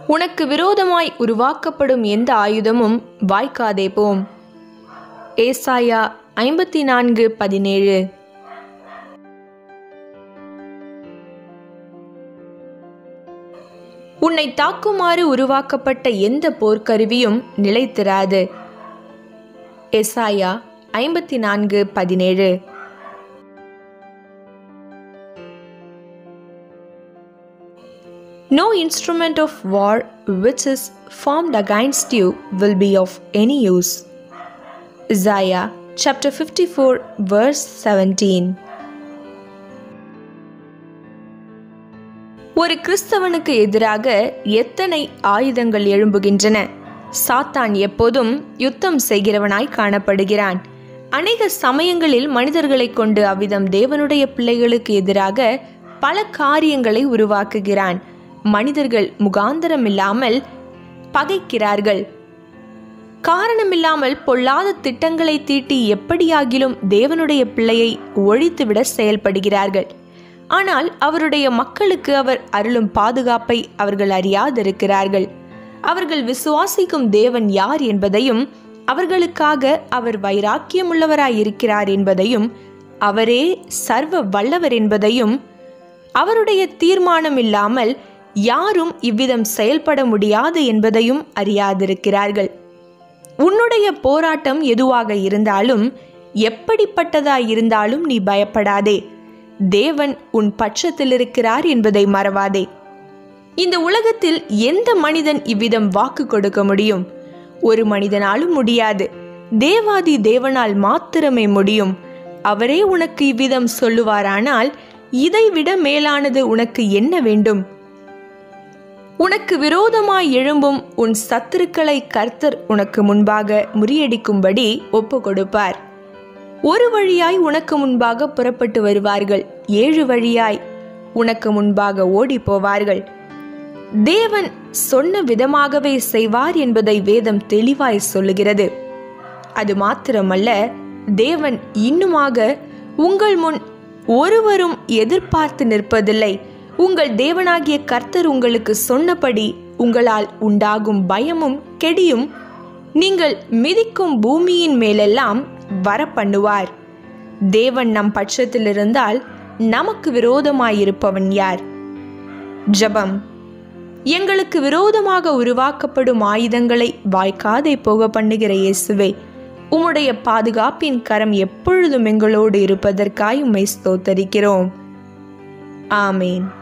உனக்கு விரோதமாய் உருவாக்கப்படும் எந்த ஆயுதமும் வாய்க்காதே போம் ஏசாயா ஐம்பத்தி நான்கு பதினேழு உன்னை தாக்குமாறு உருவாக்கப்பட்ட எந்த போர்க்கருவியும் நிலைத்திராது எசாயா ஐம்பத்தி நான்கு பதினேழு No instrument of war which is formed against you will be of any use. Isaiah chapter 54 verse 17 ஒரு கிறிஸ்தவனுக்கு எதிராக எத்தனை ஆயுதங்கள் எழும்புகின்றன சாத்தான் எப்போதும் யுத்தம் செய்கிறவனாய் காணப்படுகிறான் அநேக சமயங்களில் மனிதர்களைக் கொண்டு அவ்விதம் தேவனுடைய பிள்ளைகளுக்கு எதிராக பல காரியங்களை உருவாக்குகிறான் மனிதர்கள் முகாந்திரம் இல்லாமல் பகைக்கிறார்கள் காரணமில்லாமல் பொல்லாத திட்டங்களை தீட்டி எப்படியாகிலும் தேவனுடைய பிள்ளையை ஒழித்துவிட செயல்படுகிறார்கள் ஆனால் அவருடைய மக்களுக்கு அவர் அருளும் பாதுகாப்பை அவர்கள் அறியாதிருக்கிறார்கள் அவர்கள் விசுவாசிக்கும் தேவன் யார் என்பதையும் அவர்களுக்காக அவர் வைராக்கியமுள்ளவராயிருக்கிறார் என்பதையும் அவரே சர்வ வல்லவர் என்பதையும் அவருடைய தீர்மானம் இல்லாமல் யாரும் இவ்விதம் செயல்பட முடியாது என்பதையும் அறியாதிருக்கிறார்கள் உன்னுடைய போராட்டம் எதுவாக இருந்தாலும் எப்படிப்பட்டதாய் இருந்தாலும் நீ பயப்படாதே தேவன் உன் பட்சத்தில் இருக்கிறார் என்பதை மறவாதே இந்த உலகத்தில் எந்த மனிதன் இவ்விதம் வாக்கு கொடுக்க முடியும் ஒரு மனிதனாலும் முடியாது தேவாதி தேவனால் மாத்திரமே முடியும் அவரே உனக்கு இவ்விதம் சொல்லுவாரானால் இதைவிட மேலானது உனக்கு என்ன வேண்டும் உனக்கு விரோதமாய் எழும்பும் உன் சத்துருக்களை கர்த்தர் உனக்கு முன்பாக முறியடிக்கும்படி ஒப்பு கொடுப்பார் ஒரு வழியாய் உனக்கு முன்பாக புறப்பட்டு வருவார்கள் ஏழு வழியாய் உனக்கு முன்பாக ஓடி போவார்கள் தேவன் சொன்ன விதமாகவே செய்வார் என்பதை வேதம் தெளிவாய் சொல்லுகிறது அது மாத்திரமல்ல தேவன் இன்னுமாக உங்கள் முன் ஒருவரும் எதிர்பார்த்து நிற்பதில்லை உங்கள் தேவனாகிய கர்த்தர் உங்களுக்கு சொன்னபடி உங்களால் உண்டாகும் பயமும் கெடியும் நீங்கள் மிதிக்கும் பூமியின் மேலெல்லாம் வர பண்ணுவார் தேவன் நம் பட்சத்தில் இருந்தால் நமக்கு விரோதமாயிருப்பவன் யார் ஜபம் எங்களுக்கு விரோதமாக உருவாக்கப்படும் ஆயுதங்களை வாய்க்காதே போக பண்ணுகிற இயேசுவே உம்முடைய பாதுகாப்பின் கரம் எப்பொழுதும் எங்களோடு இருப்பதற்காய் உம்மை ஸ்தோத்தரிக்கிறோம் ஆமேன்